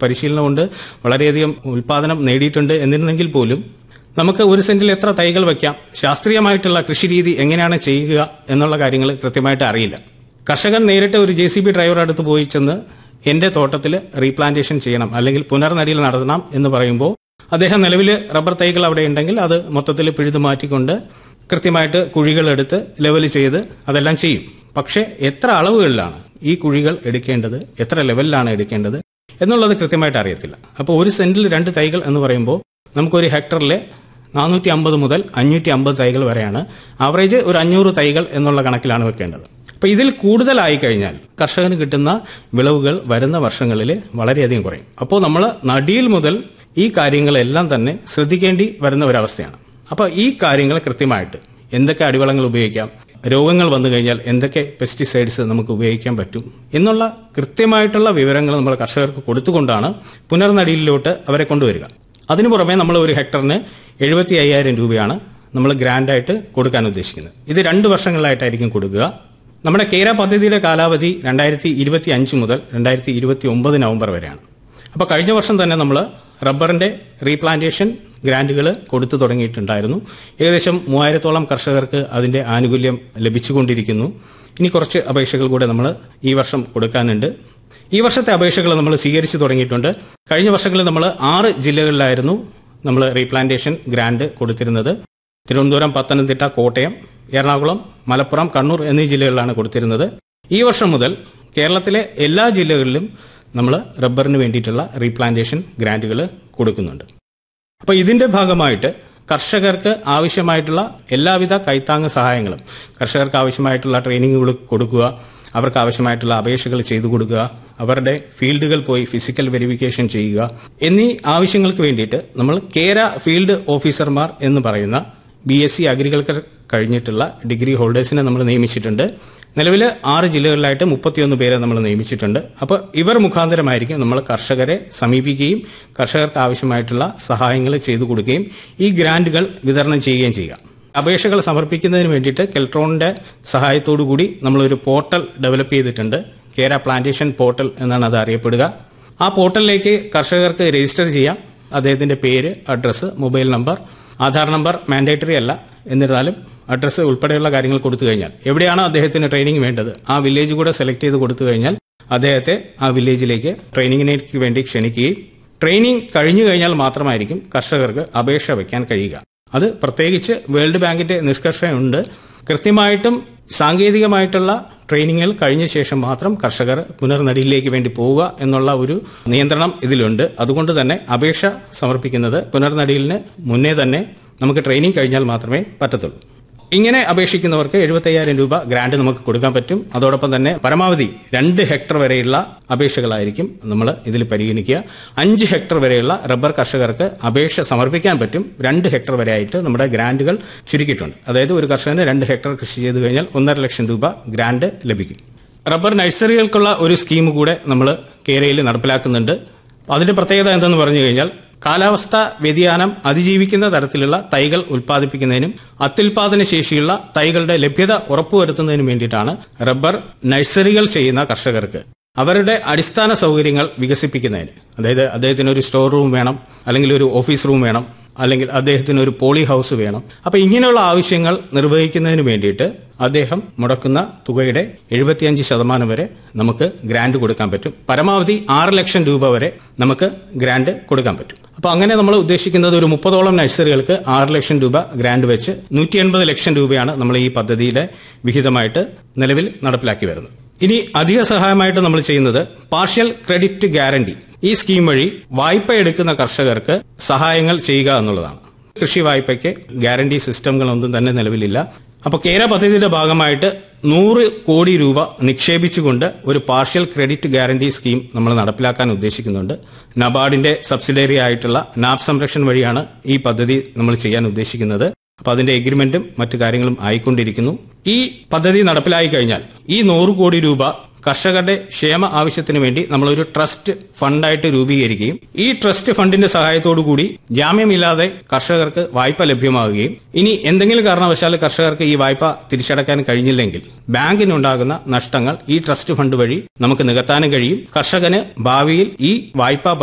പരിശീലനം കൊണ്ട് വളരെയധികം ഉൽപാദനം നേടിയിട്ടുണ്ട് എന്നിരുന്നെങ്കിൽ പോലും നമുക്ക് ഒരു സെന്റിൽ എത്ര തൈകൾ വയ്ക്കാം ശാസ്ത്രീയമായിട്ടുള്ള കൃഷിരീതി എങ്ങനെയാണ് ചെയ്യുക എന്നുള്ള കാര്യങ്ങൾ കൃത്യമായിട്ട് അറിയില്ല കർഷകൻ നേരിട്ട് ഒരു ജെ സി ബി ഡ്രൈവർ അടുത്ത് പോയി ചെന്ന് എന്റെ തോട്ടത്തിൽ റീപ്ലാന്റേഷൻ ചെയ്യണം അല്ലെങ്കിൽ പുനർനടിയിൽ നടത്തണം എന്ന് പറയുമ്പോൾ അദ്ദേഹം നിലവിൽ റബ്ബർ തൈകൾ അവിടെ ഉണ്ടെങ്കിൽ അത് മൊത്തത്തിൽ പിഴുതു മാറ്റിക്കൊണ്ട് കൃത്യമായിട്ട് കുഴികളെടുത്ത് ലെവൽ ചെയ്ത് അതെല്ലാം ചെയ്യും പക്ഷേ എത്ര അളവുകളിലാണ് ഈ കുഴികൾ എടുക്കേണ്ടത് എത്ര ലെവലിലാണ് എടുക്കേണ്ടത് എന്നുള്ളത് കൃത്യമായിട്ട് അറിയത്തില്ല അപ്പോൾ ഒരു സെന്റിൽ രണ്ട് തൈകൾ എന്ന് പറയുമ്പോൾ നമുക്കൊരു ഹെക്ടറിൽ നാനൂറ്റി അമ്പത് മുതൽ അഞ്ഞൂറ്റി അമ്പത് തൈകൾ വരെയാണ് ആവറേജ് ഒരു അഞ്ഞൂറ് തൈകൾ എന്നുള്ള കണക്കിലാണ് വെക്കേണ്ടത് അപ്പോൾ ഇതിൽ കൂടുതലായി കഴിഞ്ഞാൽ കർഷകന് കിട്ടുന്ന വിളവുകൾ വരുന്ന വർഷങ്ങളിൽ വളരെയധികം കുറയും അപ്പോൾ നമ്മൾ നടിയിൽ മുതൽ ഈ കാര്യങ്ങളെല്ലാം തന്നെ ശ്രദ്ധിക്കേണ്ടി വരുന്ന ഒരവസ്ഥയാണ് അപ്പോൾ ഈ കാര്യങ്ങൾ കൃത്യമായിട്ട് എന്തൊക്കെ അടിവളങ്ങൾ ഉപയോഗിക്കാം രോഗങ്ങൾ വന്നു കഴിഞ്ഞാൽ എന്തൊക്കെ പെസ്റ്റിസൈഡ്സ് നമുക്ക് ഉപയോഗിക്കാൻ പറ്റും എന്നുള്ള കൃത്യമായിട്ടുള്ള വിവരങ്ങൾ നമ്മൾ കർഷകർക്ക് കൊടുത്തുകൊണ്ടാണ് പുനർനടിയിലോട്ട് അവരെ കൊണ്ടുവരിക അതിനു പുറമെ നമ്മൾ ഒരു ഹെക്ടറിന് എഴുപത്തി അയ്യായിരം രൂപയാണ് നമ്മൾ ഗ്രാൻഡായിട്ട് കൊടുക്കാൻ ഉദ്ദേശിക്കുന്നത് ഇത് രണ്ട് വർഷങ്ങളിലായിട്ടായിരിക്കും കൊടുക്കുക നമ്മുടെ കേര പദ്ധതിയുടെ കാലാവധി രണ്ടായിരത്തി ഇരുപത്തി അഞ്ച് മുതൽ രണ്ടായിരത്തി ഇരുപത്തി ഒമ്പത് നവംബർ വരെയാണ് അപ്പോൾ കഴിഞ്ഞ വർഷം തന്നെ നമ്മൾ റബ്ബറിന്റെ റീപ്ലാന്റേഷൻ ഗ്രാന്റുകൾ കൊടുത്തു തുടങ്ങിയിട്ടുണ്ടായിരുന്നു ഏകദേശം മൂവായിരത്തോളം കർഷകർക്ക് അതിന്റെ ആനുകൂല്യം ലഭിച്ചുകൊണ്ടിരിക്കുന്നു ഇനി കുറച്ച് അപേക്ഷകൾ കൂടെ നമ്മൾ ഈ വർഷം കൊടുക്കാനുണ്ട് ഈ വർഷത്തെ അപേക്ഷകൾ നമ്മൾ സ്വീകരിച്ചു തുടങ്ങിയിട്ടുണ്ട് കഴിഞ്ഞ വർഷങ്ങളിൽ നമ്മൾ ആറ് ജില്ലകളിലായിരുന്നു നമ്മൾ റീപ്ലാന്റേഷൻ ഗ്രാന്റ് കൊടുത്തിരുന്നത് തിരുവനന്തപുരം പത്തനംതിട്ട കോട്ടയം എറണാകുളം മലപ്പുറം കണ്ണൂർ എന്നീ ജില്ലകളിലാണ് കൊടുത്തിരുന്നത് ഈ വർഷം മുതൽ കേരളത്തിലെ എല്ലാ ജില്ലകളിലും നമ്മൾ റബ്ബറിന് വേണ്ടിയിട്ടുള്ള റീപ്ലാന്റേഷൻ ഗ്രാന്റുകൾ കൊടുക്കുന്നുണ്ട് അപ്പോൾ ഇതിന്റെ ഭാഗമായിട്ട് കർഷകർക്ക് ആവശ്യമായിട്ടുള്ള എല്ലാവിധ കൈത്താങ്ങ് സഹായങ്ങളും കർഷകർക്ക് ആവശ്യമായിട്ടുള്ള ട്രെയിനിങ്ങുകൾ കൊടുക്കുക അവർക്ക് ആവശ്യമായിട്ടുള്ള അപേക്ഷകൾ ചെയ്തു കൊടുക്കുക അവരുടെ ഫീൽഡുകൾ പോയി ഫിസിക്കൽ വെരിഫിക്കേഷൻ ചെയ്യുക എന്നീ ആവശ്യങ്ങൾക്ക് വേണ്ടിയിട്ട് നമ്മൾ കേര ഫീൽഡ് ഓഫീസർമാർ എന്ന് പറയുന്ന ബി എസ് സി അഗ്രികൾച്ചർ കഴിഞ്ഞിട്ടുള്ള ഡിഗ്രി ഹോൾഡേഴ്സിനെ നമ്മൾ നിയമിച്ചിട്ടുണ്ട് നിലവിൽ ആറ് ജില്ലകളിലായിട്ട് മുപ്പത്തിയൊന്ന് പേരെ നമ്മൾ നിയമിച്ചിട്ടുണ്ട് അപ്പോൾ ഇവർ മുഖാന്തരമായിരിക്കും നമ്മൾ കർഷകരെ സമീപിക്കുകയും കർഷകർക്ക് ആവശ്യമായിട്ടുള്ള സഹായങ്ങൾ ചെയ്തു കൊടുക്കുകയും ഈ ഗ്രാന്റുകൾ വിതരണം ചെയ്യുകയും ചെയ്യുക അപേക്ഷകൾ സമർപ്പിക്കുന്നതിന് വേണ്ടിയിട്ട് കെൽട്രോണിന്റെ സഹായത്തോടു കൂടി നമ്മളൊരു പോർട്ടൽ ഡെവലപ്പ് ചെയ്തിട്ടുണ്ട് കേര പ്ലാന്റേഷൻ പോർട്ടൽ എന്നാണ് അത് അറിയപ്പെടുക ആ പോർട്ടലിലേക്ക് കർഷകർക്ക് രജിസ്റ്റർ ചെയ്യാം അദ്ദേഹത്തിന്റെ പേര് address mobile number Aadhaar number mandatory അല്ല എന്നിരുന്നാലും അഡ്രസ്സ് ഉൾപ്പെടെയുള്ള കാര്യങ്ങൾ കൊടുത്തു കഴിഞ്ഞാൽ എവിടെയാണോ അദ്ദേഹത്തിന് ട്രെയിനിങ് വേണ്ടത് ആ വില്ലേജ് കൂടെ സെലക്ട് ചെയ്ത് കൊടുത്തു കഴിഞ്ഞാൽ അദ്ദേഹത്തെ ആ വില്ലേജിലേക്ക് ട്രെയിനിങ്ങിനേക്ക് വേണ്ടി ക്ഷണിക്കുകയും ട്രെയിനിങ് കഴിഞ്ഞു കഴിഞ്ഞാൽ മാത്രമായിരിക്കും കർഷകർക്ക് അപേക്ഷ വയ്ക്കാൻ കഴിയുക അത് പ്രത്യേകിച്ച് വേൾഡ് ബാങ്കിന്റെ നിഷ്കർഷയുണ്ട് കൃത്യമായിട്ടും സാങ്കേതികമായിട്ടുള്ള ട്രെയിനിങ്ങുകൾ കഴിഞ്ഞ ശേഷം മാത്രം കർഷകർ പുനർനടിയിലേക്ക് വേണ്ടി പോവുക എന്നുള്ള ഒരു നിയന്ത്രണം ഇതിലുണ്ട് അതുകൊണ്ട് തന്നെ അപേക്ഷ സമർപ്പിക്കുന്നത് പുനർനടിയിലിന് മുന്നേ തന്നെ നമുക്ക് ട്രെയിനിങ് കഴിഞ്ഞാൽ മാത്രമേ പറ്റത്തുള്ളൂ ഇങ്ങനെ അപേക്ഷിക്കുന്നവർക്ക് എഴുപത്തയ്യായിരം രൂപ ഗ്രാന്റ് നമുക്ക് കൊടുക്കാൻ പറ്റും അതോടൊപ്പം തന്നെ പരമാവധി രണ്ട് ഹെക്ടർ വരെയുള്ള അപേക്ഷകളായിരിക്കും നമ്മൾ ഇതിൽ പരിഗണിക്കുക അഞ്ച് ഹെക്ടർ വരെയുള്ള റബ്ബർ കർഷകർക്ക് അപേക്ഷ സമർപ്പിക്കാൻ പറ്റും രണ്ട് ഹെക്ടർ വരെ ആയിട്ട് നമ്മുടെ ഗ്രാന്റുകൾ ചുരുക്കിയിട്ടുണ്ട് അതായത് ഒരു കർഷകന് രണ്ട് ഹെക്ടർ കൃഷി ചെയ്തു കഴിഞ്ഞാൽ ഒന്നര ലക്ഷം രൂപ ഗ്രാന്റ് ലഭിക്കും റബ്ബർ നഴ്സറികൾക്കുള്ള ഒരു സ്കീം കൂടെ നമ്മൾ കേരളയിൽ നടപ്പിലാക്കുന്നുണ്ട് അതിന്റെ പ്രത്യേകത എന്തെന്ന് പറഞ്ഞു കഴിഞ്ഞാൽ കാലാവസ്ഥ വ്യതിയാനം അതിജീവിക്കുന്ന തരത്തിലുള്ള തൈകൾ ഉൽപ്പാദിപ്പിക്കുന്നതിനും അത്യുൽപാദന ശേഷിയുള്ള തൈകളുടെ ലഭ്യത ഉറപ്പുവരുത്തുന്നതിനും വേണ്ടിയിട്ടാണ് റബ്ബർ നഴ്സറികൾ ചെയ്യുന്ന കർഷകർക്ക് അവരുടെ അടിസ്ഥാന സൗകര്യങ്ങൾ വികസിപ്പിക്കുന്നതിന് അതായത് അദ്ദേഹത്തിന് ഒരു സ്റ്റോർ റൂം വേണം അല്ലെങ്കിൽ ഒരു ഓഫീസ് റൂം വേണം അല്ലെങ്കിൽ അദ്ദേഹത്തിന് ഒരു പോളി ഹൗസ് വേണം അപ്പൊ ഇങ്ങനെയുള്ള ആവശ്യങ്ങൾ നിർവഹിക്കുന്നതിന് വേണ്ടിയിട്ട് അദ്ദേഹം മുടക്കുന്ന തുകയുടെ എഴുപത്തിയഞ്ച് ശതമാനം വരെ നമുക്ക് ഗ്രാന്റ് കൊടുക്കാൻ പറ്റും പരമാവധി ആറ് ലക്ഷം രൂപ വരെ നമുക്ക് ഗ്രാന്റ് കൊടുക്കാൻ പറ്റും അപ്പൊ അങ്ങനെ നമ്മൾ ഉദ്ദേശിക്കുന്നത് ഒരു മുപ്പതോളം നഴ്സറികൾക്ക് ആറ് ലക്ഷം രൂപ ഗ്രാന്റ് വെച്ച് നൂറ്റി എൺപത് ലക്ഷം രൂപയാണ് നമ്മൾ ഈ പദ്ധതിയുടെ വിഹിതമായിട്ട് നിലവിൽ നടപ്പിലാക്കി വരുന്നത് ഇനി അധിക സഹായമായിട്ട് നമ്മൾ ചെയ്യുന്നത് പാർഷ്യൽ ക്രെഡിറ്റ് ഗ്യാരണ്ടി ഈ സ്കീം വഴി വായ്പ എടുക്കുന്ന കർഷകർക്ക് സഹായങ്ങൾ ചെയ്യുക എന്നുള്ളതാണ് കൃഷി വായ്പയ്ക്ക് ഗ്യാരണ്ടി സിസ്റ്റങ്ങളൊന്നും തന്നെ നിലവിലില്ല അപ്പോൾ കേര പദ്ധതിയുടെ ഭാഗമായിട്ട് നൂറ് കോടി രൂപ നിക്ഷേപിച്ചുകൊണ്ട് ഒരു പാർഷ്യൽ ക്രെഡിറ്റ് ഗ്യാരണ്ടി സ്കീം നമ്മൾ നടപ്പിലാക്കാൻ ഉദ്ദേശിക്കുന്നുണ്ട് നബാർഡിന്റെ സബ്സിഡറി ആയിട്ടുള്ള നാബ് സംരക്ഷൺ വഴിയാണ് ഈ പദ്ധതി നമ്മൾ ചെയ്യാൻ ഉദ്ദേശിക്കുന്നത് അപ്പൊ അതിന്റെ എഗ്രിമെന്റും മറ്റു കാര്യങ്ങളും ആയിക്കൊണ്ടിരിക്കുന്നു ഈ പദ്ധതി നടപ്പിലായി കഴിഞ്ഞാൽ ഈ നൂറ് കോടി രൂപ കർഷകരുടെ ക്ഷേമ ആവശ്യത്തിന് വേണ്ടി നമ്മളൊരു ട്രസ്റ്റ് ഫണ്ടായിട്ട് രൂപീകരിക്കുകയും ഈ ട്രസ്റ്റ് ഫണ്ടിന്റെ സഹായത്തോടു കൂടി ജാമ്യമില്ലാതെ കർഷകർക്ക് വായ്പ ലഭ്യമാവുകയും ഇനി എന്തെങ്കിലും കാരണവശാൽ കർഷകർക്ക് ഈ വായ്പ തിരിച്ചടക്കാൻ കഴിഞ്ഞില്ലെങ്കിൽ ബാങ്കിനുണ്ടാകുന്ന നഷ്ടങ്ങൾ ഈ ട്രസ്റ്റ് ഫണ്ട് വഴി നമുക്ക് നികത്താനും കഴിയും കർഷകന് ഭാവിയിൽ ഈ വായ്പാ